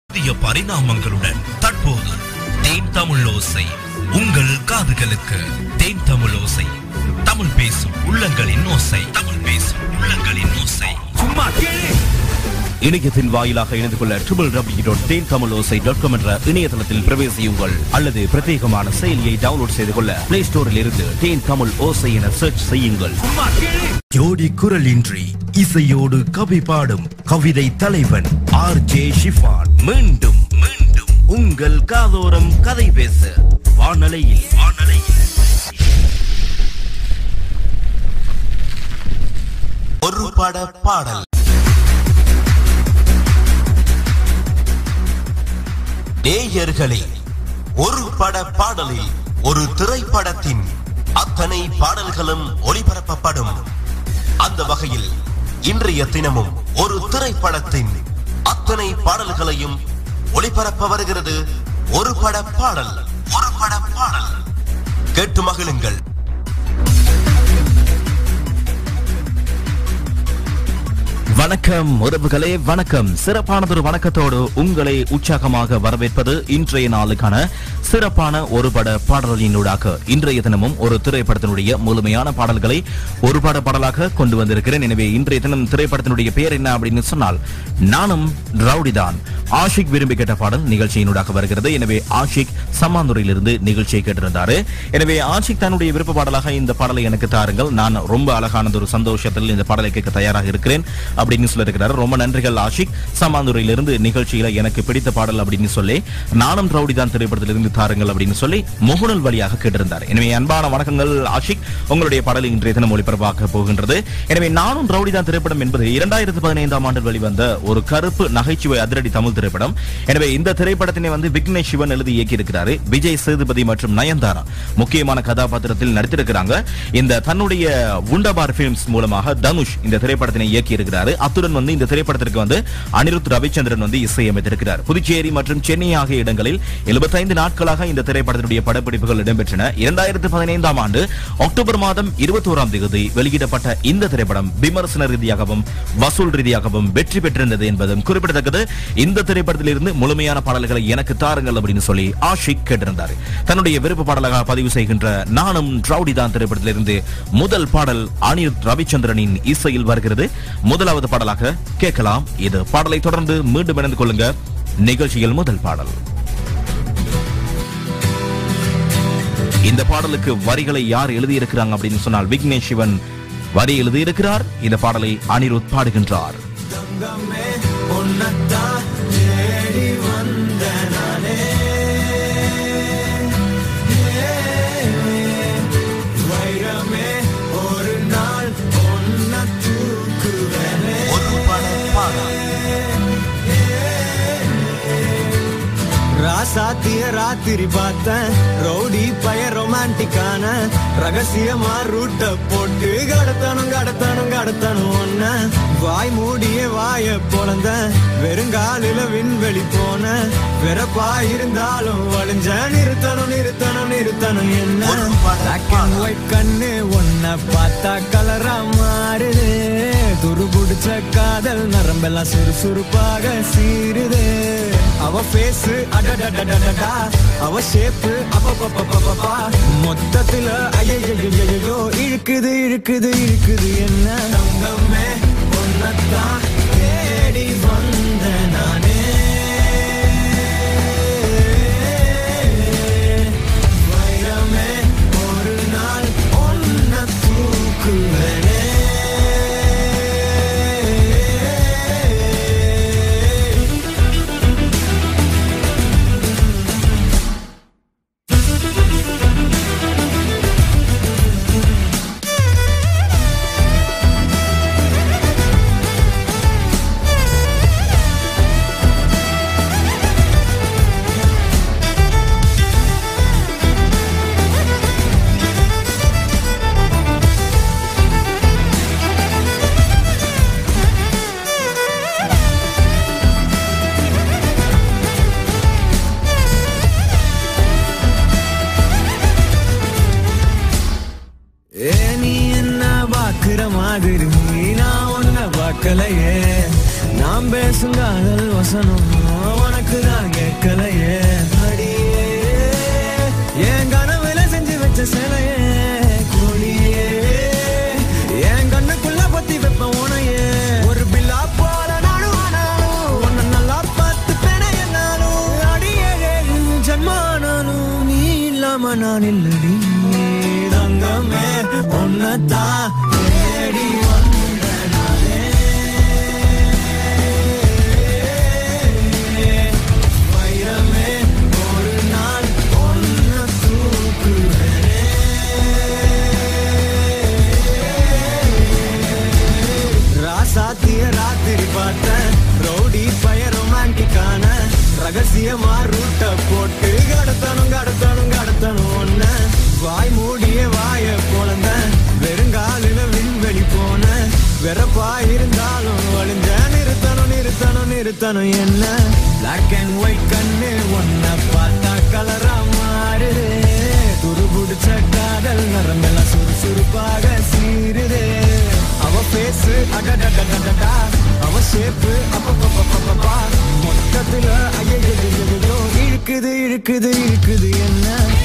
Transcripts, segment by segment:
புதிய பரிணாமங்களுடன் தற்போது தேன் தமிழ் ஓசை உங்கள் காதுகளுக்கு தேன் தமிழ் ஓசை தமிழ் பேசும் உள்ளங்களின் ஓசை தமிழ் பேசும் உள்ளங்களின் ஓசை சும்மா கேளு இணையத்தின் வாயிலாக இணைந்து கொள்ள ட்ரிபிள் டபிள்யூ டாட் தேன் தமிழ் ஓசை டாட் காம் என்ற இணையதளத்தில் பிரவேசியுங்கள் அல்லது பிரத்யேகமான செயலியை டவுன்லோட் செய்து கொள்ள பிளே ஸ்டோரில் இருந்து தேன் தமிழ் ஓசை என சர்ச் செய்யுங்கள் ஜோடி குரலின்றி இசையோடு கவி பாடும் கவிதை தலைவன் ஆர் ஜே ஷிஃபான் மீண்டும் மீண்டும் உங்கள் காதோரம் கதை பேச வானலையில் வானலையில் ஒரு பட பாடல் நேயர்களே ஒரு பட பாடலில் ஒரு திரைப்படத்தின் அத்தனை பாடல்களும் ஒளிபரப்பப்படும் அந்த வகையில் இன்றைய தினமும் ஒரு திரைப்படத்தின் அத்தனை பாடல்களையும் ஒளிபரப்ப வருகிறது ஒரு பட பாடல் ஒரு பட பாடல் கேட்டு மகிழுங்கள் வணக்கம் உறவுகளே வணக்கம் சிறப்பானதொரு வணக்கத்தோடு உங்களை உற்சாகமாக வரவேற்பது இன்றைய நாளுக்கான சிறப்பான ஒரு பட பாடலினூடாக இன்றைய தினமும் ஒரு திரைப்படத்தினுடைய முழுமையான பாடல்களை ஒரு பட பாடலாக கொண்டு வந்திருக்கிறேன் எனவே இன்றைய தினம் திரைப்படத்தினுடைய பெயர் என்ன அப்படின்னு சொன்னால் நானும் ரவுடிதான் ஆஷிக் விரும்பி கேட்ட பாடல் நிகழ்ச்சியினூடாக வருகிறது எனவே ஆஷிக் சம்மாந்துறையிலிருந்து நிகழ்ச்சியை கேட்டிருந்தாரு எனவே ஆஷிக் தன்னுடைய விருப்ப பாடலாக இந்த பாடலை எனக்கு தாருங்கள் நான் ரொம்ப அழகானது ஒரு சந்தோஷத்தில் இந்த பாடலை கேட்க தயாராக இருக்கிறேன் அப்படின்னு சொல்லியிருக்கிறாரு ரொம்ப நன்றிகள் ஆஷிக் சம்மாந்துறையிலிருந்து நிகழ்ச்சியில எனக்கு பிடித்த பாடல் அப்படின்னு சொல்லி நானும் ரவுடி தான் திரைப்படத்திலிருந்து தாருங்கள் அப்படின்னு சொல்லி முகநூல் வழியாக கேட்டிருந்தார் எனவே அன்பான வணக்கங்கள் ஆஷிக் உங்களுடைய பாடல் இன்றைய தினம் ஒளிபரப்பாக போகின்றது எனவே நானும் ரவுடி தான் திரைப்படம் என்பது இரண்டாயிரத்து பதினைந்தாம் ஆண்டில் வெளிவந்த ஒரு கருப்பு நகைச்சுவை அதிரடி தமிழ் திரைப்படம் எனவே இந்த திரைப்படத்தினை வந்து விக்னேஷ் சிவன் எழுதி இயக்கியிருக்கிறாரு விஜய் சேதுபதி மற்றும் நயன்தாரா முக்கியமான கதாபாத்திரத்தில் நடித்திருக்கிறாங்க இந்த தன்னுடைய உண்டபார் பிலிம்ஸ் மூலமாக தனுஷ் இந்த திரைப்படத்தினை இயக்கி இருக்கிறாரு அத்துடன் வந்து இந்த திரைப்படத்திற்கு வந்து அனிருத் ரவிச்சந்திரன் வந்து இசையமைத்திருக்கிறார் புதுச்சேரி மற்றும் சென்னை ஆகிய இடங்களில் 75 நாட்களாக இந்த திரைப்படத்தினுடைய படப்பிடிப்புகள் இடம்பெற்றன இரண்டாயிரத்து பதினைந்தாம் ஆண்டு அக்டோபர் மாதம் இருபத்தோராம் தேதி வெளியிடப்பட்ட இந்த திரைப்படம் விமர்சன ரீதியாகவும் வசூல் ரீதியாகவும் வெற்றி பெற்றிருந்தது என்பதும் குறிப்பிடத்தக்கது இந்த திரைப்படத்தில் இருந்து முழுமையான பாடல்களை எனக்கு தாருங்கள் அப்படின்னு சொல்லி ஆஷிக் கேட்டிருந்தார் தன்னுடைய விருப்ப பாடலாக பதிவு செய்கின்ற நானும் ரவுடி தான் திரைப்படத்திலிருந்து முதல் பாடல் அனிருத் ரவிச்சந்திரனின் இசையில் வருகிறது முதலாவது பாடலாக கேட்கலாம் இது பாடலை தொடர்ந்து மீண்டும் இணைந்து கொள்ளுங்க நிகழ்ச்சியில் முதல் பாடல் இந்த பாடலுக்கு வரிகளை யார் எழுதியிருக்கிறாங்க அப்படின்னு சொன்னால் விக்னேஷ் சிவன் வரி எழுதியிருக்கிறார் இந்த பாடலை அனிருத் பாடுகின்றார் ஒரு பட பாடல் ராசாத்திய ராத்திரி பார்த்தேன் ரவுடி பய ரொமான்டிக்கான ரகசியமா ரூட்ட போட்டு கடத்தணும் கடத்தணும் கடத்தணும் ஒன்ன வாய் மூடிய வாய பொழந்த வெறுங்காலில விண்வெளி போன வெறப்பா இருந்தாலும் வழிஞ்ச நிறுத்தணும் நிறுத்தணும் நிறுத்தணும் என்ன ஒரு பட Black and white கண்ணு ஒன்ன பார்த்தா கலரா மாறுது துரு புடிச்ச காதல் நரம்பெல்லாம் சுறுசுறுப்பாக சீருது அவ பேஸ் அடடடடடடா அவ ஷேப்பு அப்பப்பப்பப்பப்பா மொத்தத்துல ஐயோ இழுக்குது இழுக்குது இழுக்குது என்ன தங்கமே ஒன்னத்தான் தேடி வந்த நானே வைரமே ஒரு நாள் ஒன்ன தூக்குவனே ஏ நீ என்ன பாக்குற மாதிரி நான் உன்ன பார்க்கலையே நான் நான் பேசும் காதல் வசனம் உனக்கு தான் கேட்கலையே அடியே என் கனவுல செஞ்சு வச்ச சிலையே கோழியே என் கண்ணுக்குள்ள பத்தி வைப்ப உனையே ஒரு பில்லா போல நானும் ஆனாலும் உன்னை நல்லா பார்த்து என்னாலும் அடியே ஜன்மானாலும் நீ இல்லாம நான் இல்லடி தங்கமே உன்னத்தான் தேடி வந்த நானே வைரமே ஒரு நாள் ஒன்ன தூக்குவேனே ராசாத்திய ராத்திரி பார்த்தேன் ரவுடி பய ரொமான்டிக்கான ரகசியமா ரூட்ட போட்டு கடத்தணும் கடத்தணும் கடத்தணும் ஒன்ன வாய் மூடிய வாய போலந்த வெறுங்காலில விண்வெளி போன வெறப்பா இருந்தாலும் வழிஞ்ச நிறுத்தணும் நிறுத்தணும் நிறுத்தணும் என்ன பிளாக் அண்ட் ஒயிட் கண்ணு ஒன்ன பார்த்தா கலரா மாறுது துரு புடிச்ச காதல் நரம்பெல்லாம் சுறுசுறுப்பாக சீருதே அவ பேசு அடடடடடடா அவ ஷேப்பு அப்பப்பப்பப்பப்பா மொத்தத்துல ஐயோ இழுக்குது இழுக்குது இழுக்குது என்ன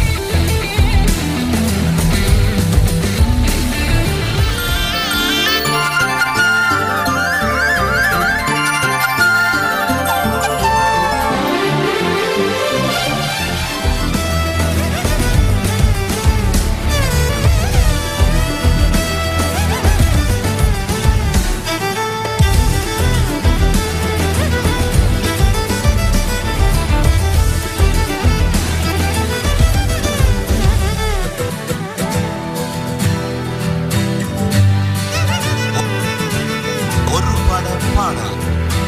ஒரு பட பாடல்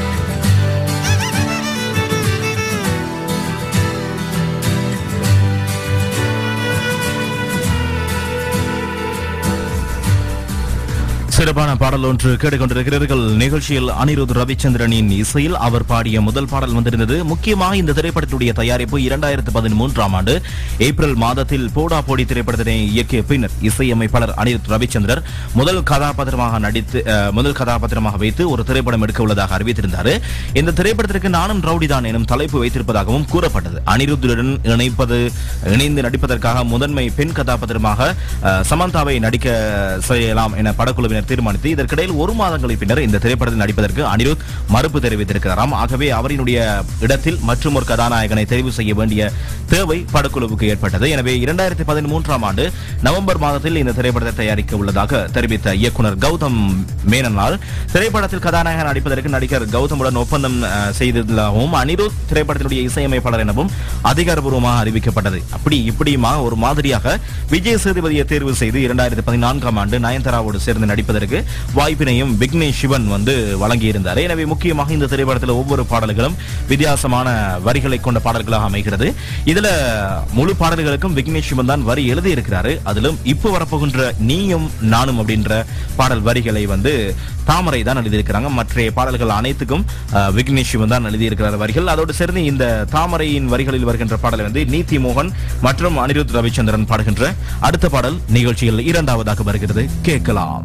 சிறப்பான பாடல் ஒன்று கேட்டுக்கொண்டிருக்கிறீர்கள் நிகழ்ச்சியில் அனிருத் ரவிச்சந்திரனின் இசையில் அவர் பாடிய முதல் பாடல் வந்திருந்தது முக்கியமாக இந்த திரைப்படத்துடைய தயாரிப்பு இரண்டாயிரத்து பதிமூன்றாம் ஆண்டு ஏப்ரல் மாதத்தில் போடா போடி திரைப்படத்தினை இயக்கிய பின்னர் இசையமைப்பாளர் அனிருத் ரவிச்சந்திரர் முதல் கதாபாத்திரமாக நடித்து அஹ், முதல் கதாபாத்திரமாக வைத்து ஒரு திரைப்படம் எடுக்க உள்ளதாக அறிவித்திருந்தார் இந்த திரைப்படத்திற்கு நானும் ரவுடிதான் எனும் தலைப்பு வைத்திருப்பதாகவும் கூறப்பட்டது அனிருத்துடன் இணைப்பது இணைந்து நடிப்பதற்காக முதன்மை பெண் கதாபாத்திரமாக அஹ், சமந்தாவை நடிக்க செய்யலாம் என படக்குழுவினர் தீர்மானித்து இதற்கிடையில் ஒரு மாதங்களுக்கு பின்னர் இந்த திரைப்படத்தில் நடிப்பதற்கு அனிருத் மறுப்பு தெரிவித்திருக்கிறாராம் ஆகவே அவரினுடைய இடத்தில் மற்றும் ஒரு கதாநாயகனை தெரிவு செய்ய வேண்டிய தேவை படக்குழுவுக்கு ஏற்பட்டது எனவே இரண்டாயிரத்தி பதிமூன்றாம் ஆண்டு நவம்பர் மாதத்தில் இந்த திரைப்படத்தை தயாரிக்க உள்ளதாக தெரிவித்த இயக்குனர் கௌதம் மேனனால் திரைப்படத்தில் கதாநாயகன் நடிப்பதற்கு நடிகர் கௌதமுடன் ஒப்பந்தம் அஹ், செய்ததாகவும் அனிருத் திரைப்படத்தினுடைய இசையமைப்பாளர் எனவும் அதிகாரப்பூர்வமாக அறிவிக்கப்பட்டது அப்படி இப்படியுமா ஒரு மாதிரியாக விஜய் சேதுபதியை தேர்வு செய்து இரண்டாயிரத்தி பதினான்காம் ஆண்டு நயன்தாராவோடு சேர்ந்து நடிப்பதற்கு வாய்ப்பினையும் விக்னேஷ் சிவன் வந்து வழங்கியிருந்தார் எனவே முக்கியமாக இந்த திரைப்படத்தில் ஒவ்வொரு பாடல்களும் வித்தியாசமான வரிகளை கொண்ட பாடல்களாக அமைகிறது இதுல முழு பாடல்களுக்கும் விக்னேஷ் சிவன் தான் வரி எழுதி இருக்கிறாரு அதிலும் இப்போ வரப்போகின்ற நீயும் நானும் அப்படின்ற பாடல் வரிகளை வந்து தாமரை தான் எழுதியிருக்கிறாங்க மற்ற பாடல்கள் அனைத்துக்கும் அஹ், விக்னேஷ் சிவன் தான் எழுதியிருக்கிறார் வரிகள் அதோடு சேர்ந்து இந்த தாமரையின் வரிகளில் வருகின்ற பாடலை வந்து நீதி மோகன் மற்றும் அனிருத் ரவிச்சந்திரன் பாடுகின்ற அடுத்த பாடல் நிகழ்ச்சியில் இரண்டாவதாக வருகிறது கேட்கலாம்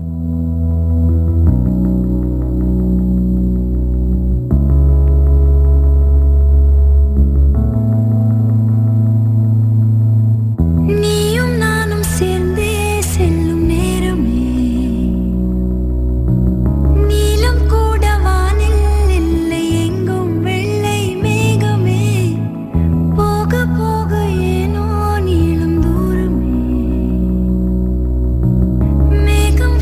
நீயும் நானும் சேர்ந்தே செல்லும் நேரமே நீலம் கூட வானில் இல்லை எங்கும் வெள்ளை மேகமே போக போக ஏனோ நீளும் தூரமே மேகம்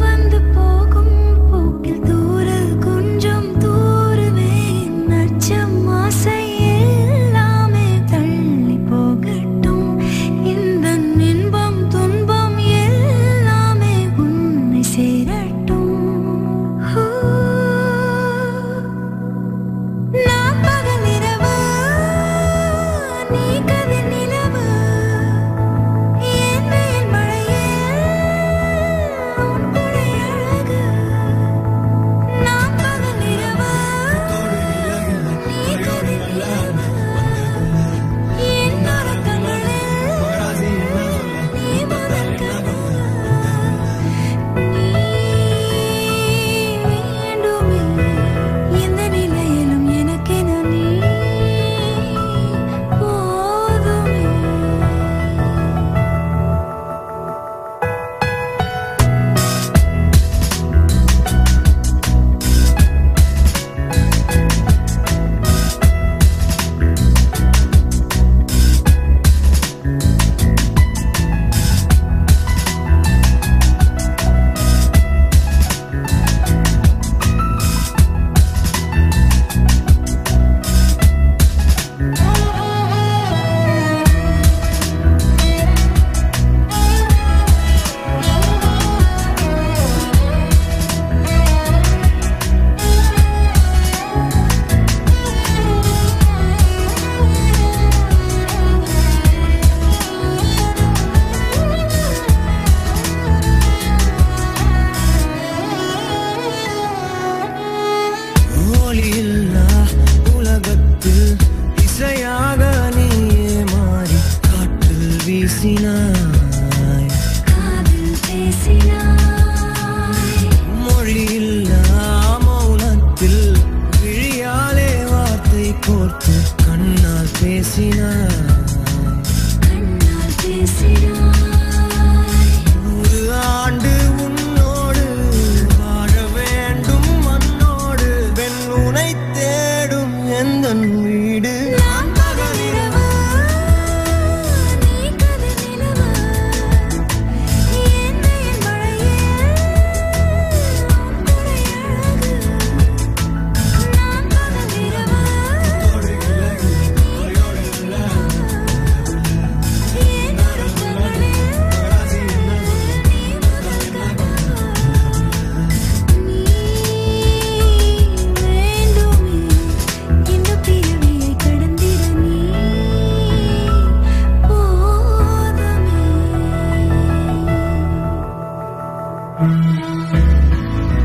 இசையாக நீயே மாறி காற்றில் வீசினாய் காதில் பேசினாய் மொழியில்லா மௌனத்தில் விழியாலே வார்த்தை கோர்த்து கண்ணால் பேசினாய் கண்ணால் பேசினாய் ஒரு ஆண்டு உன்னோடு வாழ வேண்டும் மண்ணோடு பெண் உனை தேடும் எந்த வீடு நான் பகலிரவு நீ கதிர் நிலவு என்னை மழையில் உன் குடை அழகு நான் பகலிரவு என்னொரு கண்களில் நீ முதல் கனவு நீ வேண்டுமே இந்த பிறவியை கடந்திட நீ போதுமே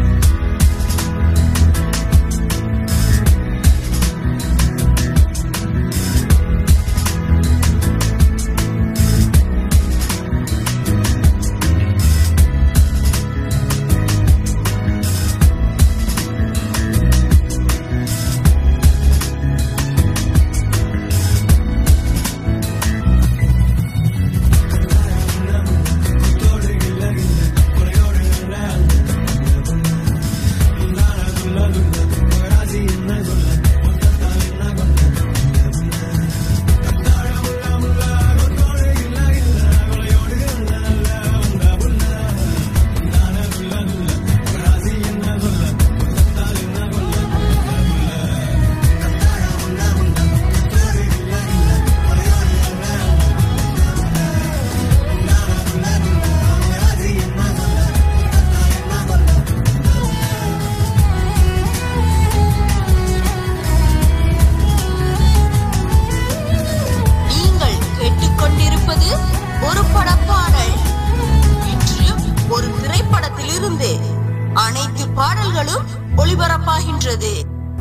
நீங்கள் கேட்டுக்கொண்டிருப்பது ஒரு படப்பாடல் இன்று ஒரு திரைப்படத்திலிருந்து அனைத்து பாடல்களும் ஒளிபரப்பாகின்றது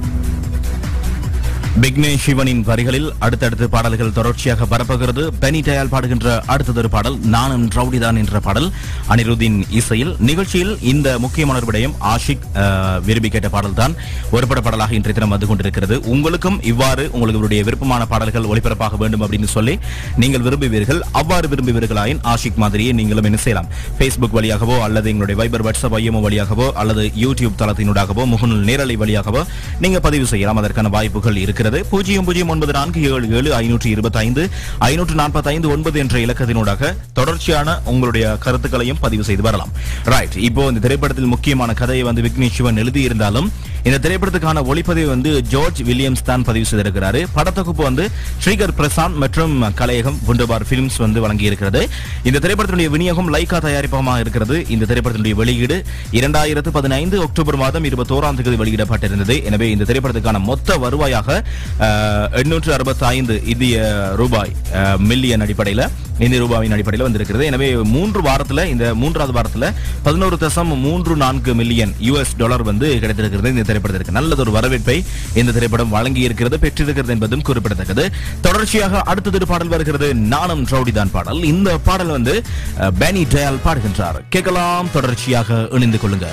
விக்னேஷ் சிவனின் வரிகளில் அடுத்தடுத்து பாடல்கள் தொடர்ச்சியாக பரப்புகிறது பெனி டயால் பாடுகின்ற அடுத்ததொரு பாடல் நானும் ரவுடிதான் என்ற பாடல் அனிருத்தின் இசையில் நிகழ்ச்சியில் இந்த முக்கியமான ஒரு விடயம் ஆஷிக் அஹ், விரும்பி கேட்ட பாடல் தான் ஒரு பட பாடலாக இன்றைய தினம் வந்து கொண்டிருக்கிறது உங்களுக்கும் இவ்வாறு உங்களுடைய விருப்பமான பாடல்கள் ஒளிபரப்பாக வேண்டும் அப்படின்னு சொல்லி நீங்கள் விரும்புவீர்கள் அவ்வாறு விரும்புவீர்களாயின் ஆஷிக் மாதிரியே நீங்களும் என்ன செய்யலாம் Facebook வழியாகவோ அல்லது எங்களுடைய வைபர் வாட்ஸ்அப் ஐஎம்ஓ வழியாகவோ அல்லது யூடியூப் தளத்தினூடாகவோ முகநூல் நேரலை வழியாகவோ நீங்க பதிவு செய்யலாம் அதற்கான வாய்ப்புகள் இருக்கிறது பூஜ்ஜியம் பூஜ்ஜியம் ஒன்பது நான்கு ஏழு ஏழு ஐநூற்றி இருபத்தி ஐந்து ஐநூற்று நாற்பத்தி ஐந்து ஒன்பது என்ற இலக்கத்தினூடாக தொடர்ச்சியான உங்களுடைய கருத்துக்களையும் பதிவு செய்து வரலாம் ரைட் இப்போ இந்த திரைப்படத்தில் முக்கியமான கதையை வந்து விக்னேஷ் சிவன் எழுதியிருந்தாலும் இந்த திரைப்படத்துக்கான ஒளிப்பதிவு வந்து ஜார்ஜ் வில்லியம்ஸ் தான் பதிவு செய்திருக்கிறாரு படத்தொகுப்பு வந்து ஸ்ரீகர் பிரசாந்த் மற்றும் கலையகம் குண்டுபார் பிலிம்ஸ் வந்து வழங்கி இருக்கிறது இந்த திரைப்படத்தினுடைய விநியோகம் லைகா தயாரிப்பகமாக இருக்கிறது இந்த திரைப்படத்தினுடைய வெளியீடு இரண்டாயிரத்து பதினைந்து அக்டோபர் மாதம் இருபத்தோராம் தேதி வெளியிடப்பட்டிருந்தது எனவே இந்த திரைப்படத்துக்கான மொத்த வருவாயாக எண்ணூற்று அறுபத்தி ஐந்து இந்திய ரூபாய் மில்லியன் அடிப்படையில் இந்திய ரூபாயின் அடிப்படையில் வந்திருக்கிறது எனவே மூன்று வாரத்துல இந்த மூன்றாவது வாரத்துல பதினோரு தசம் மூன்று நான்கு மில்லியன் யுஎஸ் டாலர் வந்து கிடைத்திருக்கிறது இந்த திரைப்படத்திற்கு நல்லதொரு வரவேற்பை இந்த திரைப்படம் வழங்கி இருக்கிறது பெற்றிருக்கிறது என்பதும் குறிப்பிடத்தக்கது தொடர்ச்சியாக அடுத்தது பாடல் வருகிறது நானும் ரவுடிதான் பாடல் இந்த பாடல் வந்து அஹ், பெனி டயால் பாடுகின்றார் கேட்கலாம் தொடர்ச்சியாக இணைந்து கொள்ளுங்க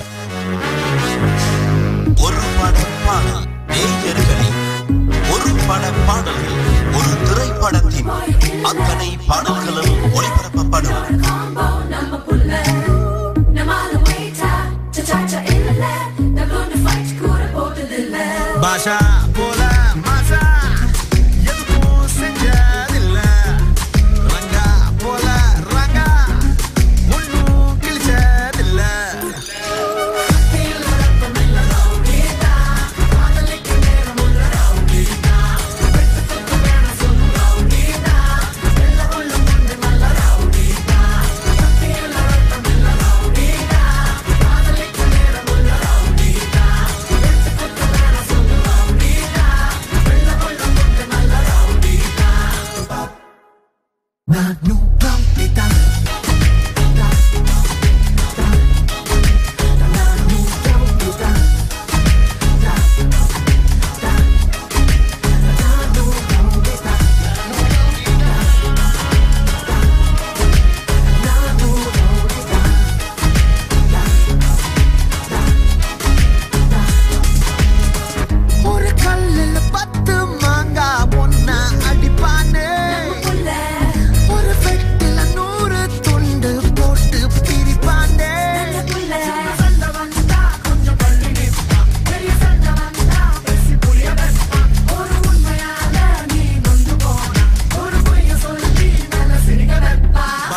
ஒரு பட பாடல் நேயர்களே ஒரு பட பாடல்கள் ஒரு திரைப்படத்தின் அத்தனை பாடல்களும் ஒளிபரப்பப்படும் combo number pull Namala waita cha cha illa na blonde fight kura போட்டதில்ல பாஷா போல மாசா எதுக்கும் செஞ்சதில்ல ரங்கா போல ரங்கா ஒன்னும் கிழிச்சதில்ல feel it up from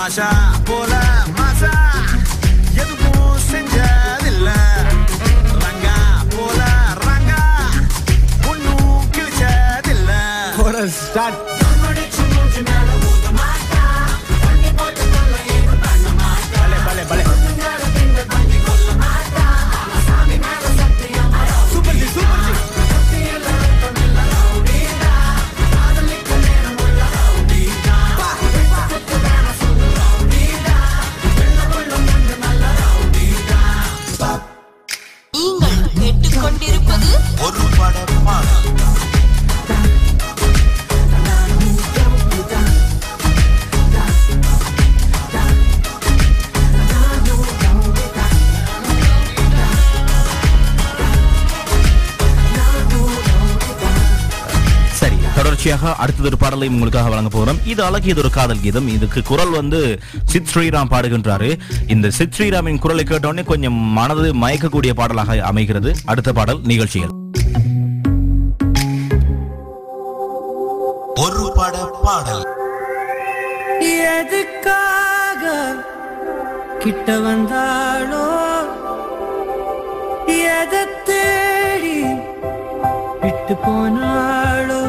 பாஷா போல மாசா எதுவும் செஞ்சதில்ல ரங்கா போல ரங்கா ஒன்னும் கிழிச்சதில்ல ஸ்டார்ட் பலே பலே பலே சூப்பர் ஜி சூப்பர் ஜி நீங்கள் கேட்டுக்கொண்டிருப்பது ஒரு பட பாடல் சரி தொடர்ச்சியாக அடுத்தது ஒரு பாடலை உங்களுக்காக வழங்க போறோம் இது அழகிய ஒரு காதல் கீதம் இதுக்கு குரல் வந்து சித் ஸ்ரீராம் பாடுகின்றாரு இந்த சித் ஸ்ரீராமின் குரலை கேட்டோடனே கொஞ்சம் மனது மயக்கக்கூடிய பாடலாக அமைகிறது அடுத்த பாடல் நிகழ்ச்சிகள் ஒரு பட பாடல் எதுக்காக கிட்ட வந்தாளோ எதை தேடி விட்டு போனாளோ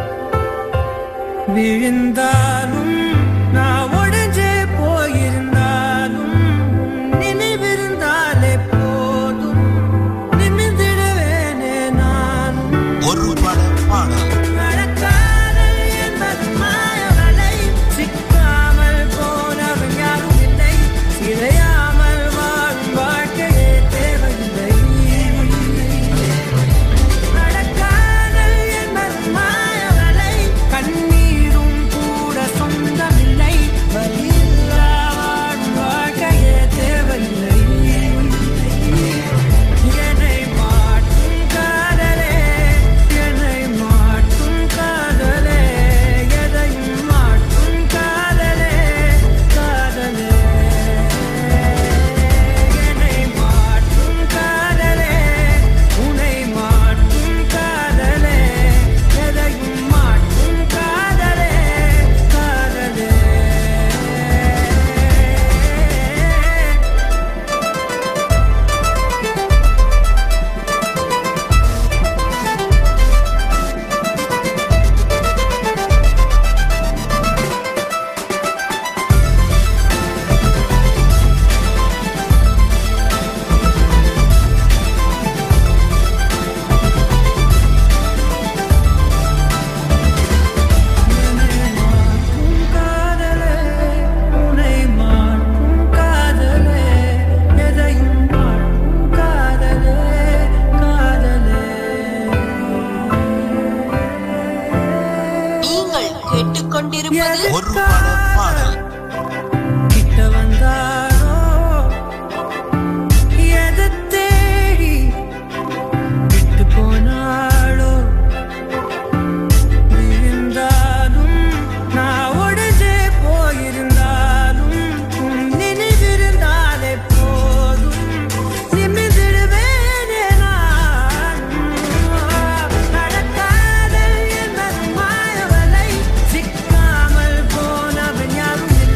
விழுந்தாலும் நான் உடஞ்சே போயிருந்தாலும் நினைவிருந்தாலே போதும் நிமிந்திடுவேனே நானும் ஒரு பட பாடல் நடக்காதல் என்பது மாயவலை சிக்காமல் போனவன் யாரும் இல்லை சிதையாமல் வாழும் வாழ்க்கையே தேவையில்லை நடக்காதல் என்பது மாயவலை கண்ணீரும் கூட சொந்தமில்லை வலியில்லா வாழும் வாழ்க்கையே தேவையில்லை என்னை மாட்டும் காதலே என்னை மாட்டும் காதலே எதையும் மாட்டும் காதலே காதலே என்னை மாட்டும் காதலே உன்னை மாட்டும் காதலே எதையும் மாட்டும் காதலே காதலே மாட்டும் காதலே உன்னை மாட்டும் காதலே எதையும் மாட்டும் காதலே காதலே நீங்கள் கேட்டுக்கொண்டிருப்பது ஒரு பட பாடல் கிட்ட வந்தாளோ எதை தேடி விட்டு போனாளோ விழுந்தாலும் நான் உடஞ்சே போயிருந்தாலும் உன் நினைவிருந்தாலே போதும் நிமிர்ந்திடுவேனே நானும். நடக்காதல் என்பது மாயவலை சிக்காமல் போனவன் யாரும்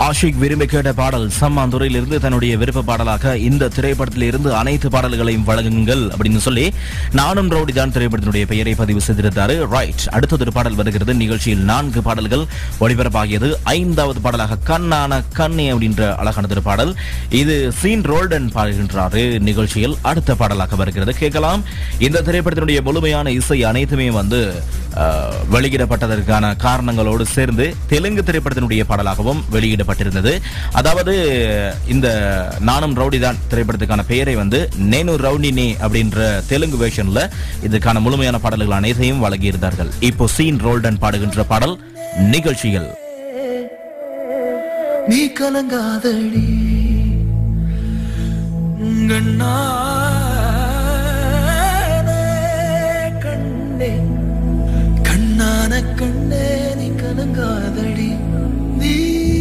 ஆஷிக் விரும்பி கேட்ட பாடல் சம்மாந்துறையில் இருந்து தன்னுடைய விருப்ப பாடலாக இந்த திரைப்படத்தில் இருந்து அனைத்து பாடல்களையும் வழங்குங்கள் அப்படின்னு சொல்லி நானும் ரவுடி தான் திரைப்படத்தினுடைய பெயரை பதிவு செய்திருந்தாரு ரைட் அடுத்தது ஒரு பாடல் வருகிறது நிகழ்ச்சியில் நான்கு பாடல்கள் ஒளிபரப்பாகியது ஐந்தாவது பாடலாக கண்ணான கண்ணே அப்படின்ற அழகானது ஒரு பாடல் இது சீன் ரோல்டன் பாடுகின்றாரு நிகழ்ச்சியில் அடுத்த பாடலாக வருகிறது கேட்கலாம் இந்த திரைப்படத்தினுடைய முழுமையான இசை அனைத்துமே வந்து அஹ், வெளியிடப்பட்டதற்கான காரணங்களோடு சேர்ந்து தெலுங்கு திரைப்படத்தினுடைய பாடலாகவும் வெளியிடப்பட்டிருந்தது அதாவது இந்த நானும் ரவுடிதான் திரைப்படத்துக்கான பெயரை வந்து நேனு ரவுடினே அப்படின்ற தெலுங்கு வேர்ஷன்ல இதுக்கான முழுமையான பாடல்கள் அனைத்தையும் வழங்கியிருந்தார்கள் இப்போ சீன் ரோல்டன் பாடுகின்ற பாடல் நிகழ்ச்சியில் நீ கலங்காதடி கண்ணான கண்ணே கண்ணான கண்ணே நீ கலங்காதடி நீ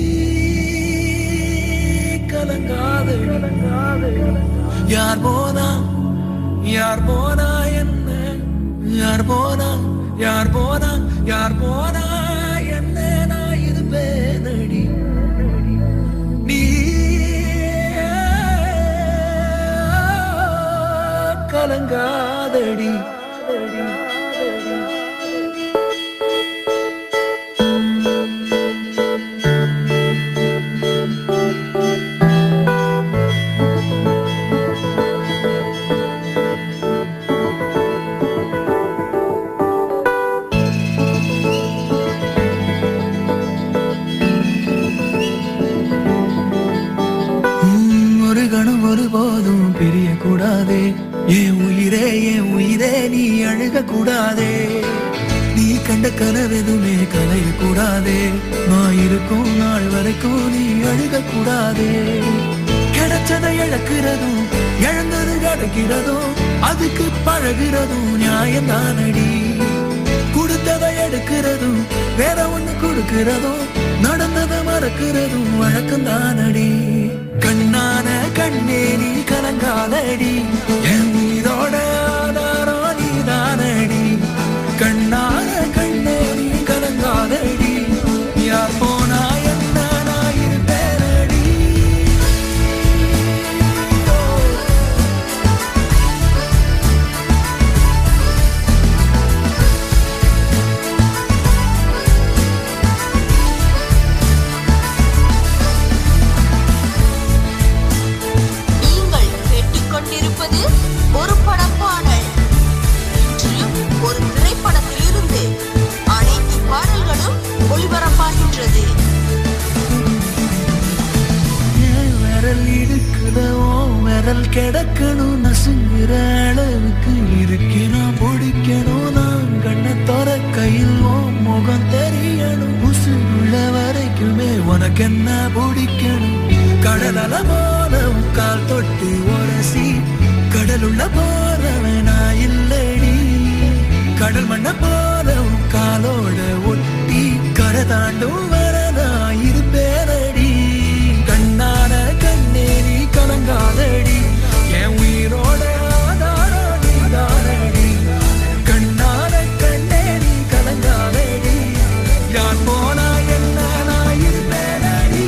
கலங்காதடி யார் போனா யார் போனா என்ன யார் போனா யார் போனா யார் போனா என்ன நான் இருப்பேனடி நீ கலங்காதடி உம், ஒரு கணம் ஒருபோதும் பிரிய கூடாதே என் உயிரே என் உயிரே நீ அழுக கூடாதே நீ கண்ட கனவெதுமே கலைய கூடாதே நான் இருக்கும் நாள் வரைக்கும் நீ அழுக கூடாதே கிடைச்சதை இழக்கிறதும் இழந்தது கிடைக்கிறதும் அதுக்கு பழகிறதும் நியாயம்தானடி கொடுத்ததை எடுக்கிறதும் வேற ஒண்ணு கொடுக்கிறதும் நடந்ததை மறக்கிறதும் வழக்கம் தானடி கண்ணான கண்ணே நீ கலங்காதடி என் உயிரோட ஆதாரம் நீ தானடி கண்ணான கண்ணே நீ கலங்காதடி யார் போனா என்ன நான் இருப்பேனடி நீங்கள் கேட்டுக்கொண்டிருப்பது ஒரு படப்பாடல் இன்று ஒரு திரைப்படத்திலிருந்து அனைத்து பாடல்களும் ஒளிபரப்பாகின்றது ஏன் விரல் இடுக்குதோ விரல் கிடக்கணும் நசுங்குற அளவுக்கு இருக்கு நான் பிடிக்கணும் நான் கண்ணை தோற கையில் உன் முகம் தெரியணும் உசுள்ள வரைக்குமே உனக்கு என்ன பிடிக்கணும் கடல் அல போல உன் கால் தொட்டு உரசி கடலுள்ள போறவன் நான் இல்லடி கடல் மண்ண போல உன் காலோட ஒட்டி கரை தாண்டும் வரதா இருப்பேனடி கண்ணான கண்ணே நீ கலங்காதடி என் உயிரோட ஆதாரம் நீதானடி கண்ணான கண்ணே நீ கலங்காதடி யார் போனா என்ன நான் இருப்பேனடி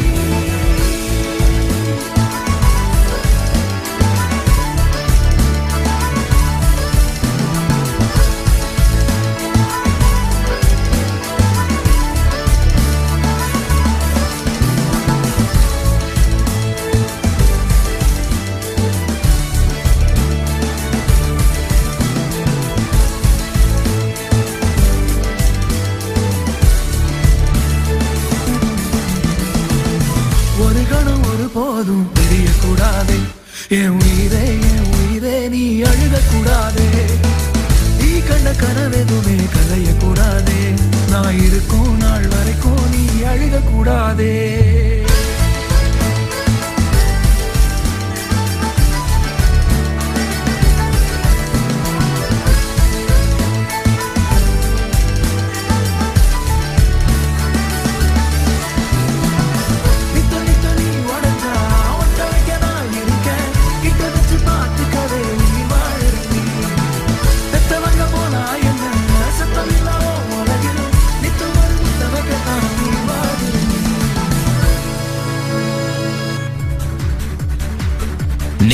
ஒரு கணம் ஒரு போதும் தெரியக்கூடாதே என் உயிரே என் உயிரே நீ அழுக கூடாதே நீ கண்ட கனவெதுமே கலைய கூடாதே நான் இருக்கும் நாள் வரைக்கும் நீ அழுக கூடாதே நித்த நித்த நீ உடஞ்சா ஒட்ட வைக்க நான் இருக்கேன் கிட்ட வச்சு பார்த்துக்கவே நீ வாழறீ பெத்தவங்க போனா என்ன சத்தம் இல்லாம உலகில் நித்த ஒரு முத்த வைக்கத்தான் நீ வாழறீ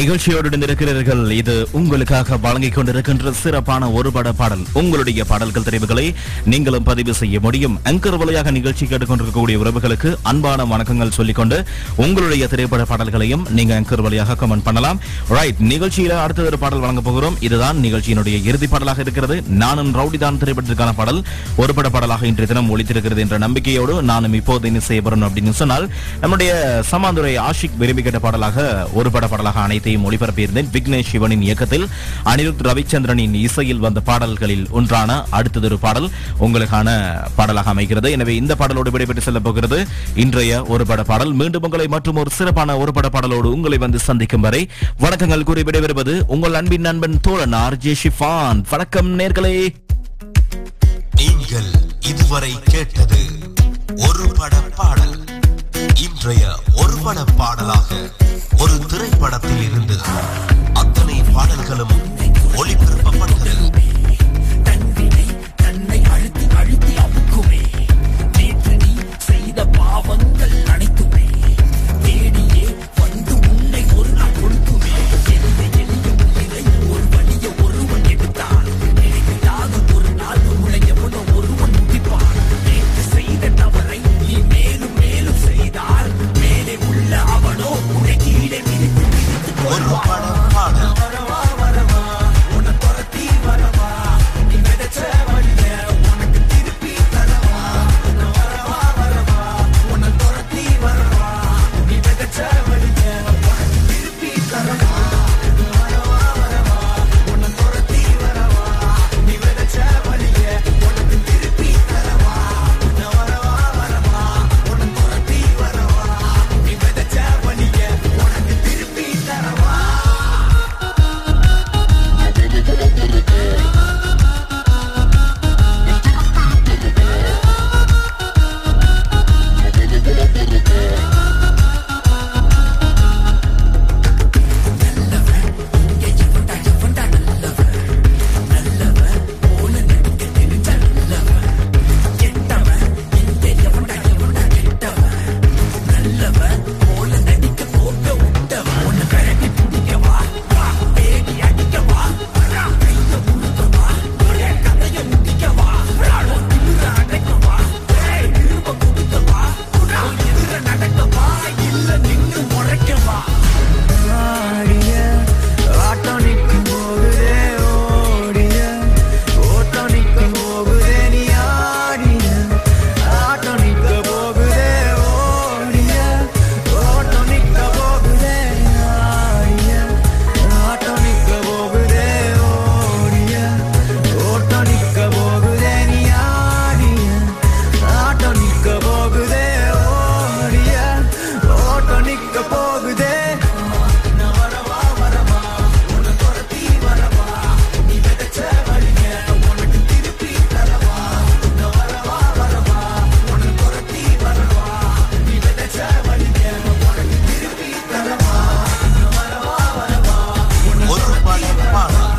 நிகழ்ச்சியோடு இணைந்திருக்கிறீர்கள் இது உங்களுக்காக வழங்கிக் கொண்டிருக்கின்ற சிறப்பான ஒரு பட பாடல் உங்களுடைய பாடல்கள் தெரிவுகளை நீங்களும் பதிவு செய்ய முடியும் அங்கர் வழியாக நிகழ்ச்சி கேட்டுக்கொண்டிருக்கக்கூடிய உறவுகளுக்கு அன்பான வணக்கங்கள் சொல்லிக்கொண்டு உங்களுடைய திரைப்பட பாடல்களையும் நீங்க அங்கர் வழியாக கமெண்ட் பண்ணலாம் ரைட் நிகழ்ச்சியில அடுத்த ஒரு பாடல் வழங்க போகிறோம் இதுதான் நிகழ்ச்சியினுடைய இறுதி பாடலாக இருக்கிறது நானும் ரவுடிதான் திரைப்படத்திற்கான பாடல் ஒரு பட பாடலாக இன்றைய தினம் ஒழித்திருக்கிறது என்ற நம்பிக்கையோடு நானும் இப்போது என்ன செய்ய போறேன் அப்படின்னு சொன்னால் நம்முடைய சமாந்துரை ஆஷிக் விரும்பி கேட்ட பாடலாக ஒரு பட பாடலாக அனைத்தையும் ஒளிபரப்பியிருந்தேன் விக்னேஷ் சிவனின் இயக்கத்தில் அனிருத் ரவிச்சந்திரனின் இசையில் வந்த பாடல்களில் ஒன்றான அடுத்ததொரு பாடல் உங்களுக்கான பாடலாக அமைகிறது எனவே இந்த பாடலோடு விடைபெற்று செல்ல போகிறது இன்றைய ஒரு பட பாடல் மீண்டும் உங்களை மற்றும் ஒரு சிறப்பான ஒரு பட பாடலோடு உங்களை வந்து சந்திக்கும் வரை வணக்கங்கள் கூறி விடைபெறுவது உங்கள் அன்பின் நண்பன் தோழன் ஆர்ஜே ஷிஃபான் வணக்கம் நேர்களே நீங்கள் இதுவரை கேட்டது ஒரு பட பாடல் இன்றைய ஒரு பட பாடலாக ஒரு திரைப்படத்தில் இருந்து அத்தனை பாடல்களும் ஒளிபரப்பப்பட்டது ஒரு பட பாடல் ஆடிய ஆட்டம் நிற்கும் போகுதே ஓடிய ஓட்டம் நிற்கும் போகுதே நீ ஆடிய ஆட்டம் நிற்க போகுதே ஓடிய ஓட்டம் நிற்க போகுதே ஆடிய ஆட்டம் நிற்க போகுதே ஓடிய ஓட்டம் நிற்க போகுதே நீ ஆடிய ஆட்டம் நிற்க போகுதே ஓடிய ஓட்டம் நிற்க போகுதே ஒரு பட பாடல்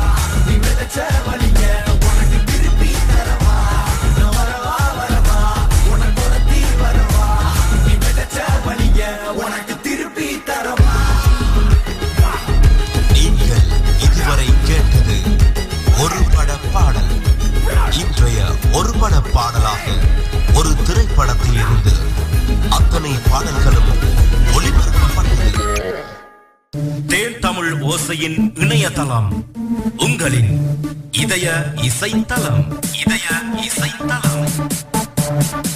நீங்கள் இதுவரை கேட்டது ஒரு பட பாடல் இன்றைய ஒரு பட பாடலாக ஒரு திரைப்படத்தில் இருந்து அத்தனை பாடல்களும் ஒளிபரப்பப்பட்டது தேன் தமிழ் ஓசையின் இணையதளம் உங்களின் இதய இசைத்தலம் இதய இசைத்தலம்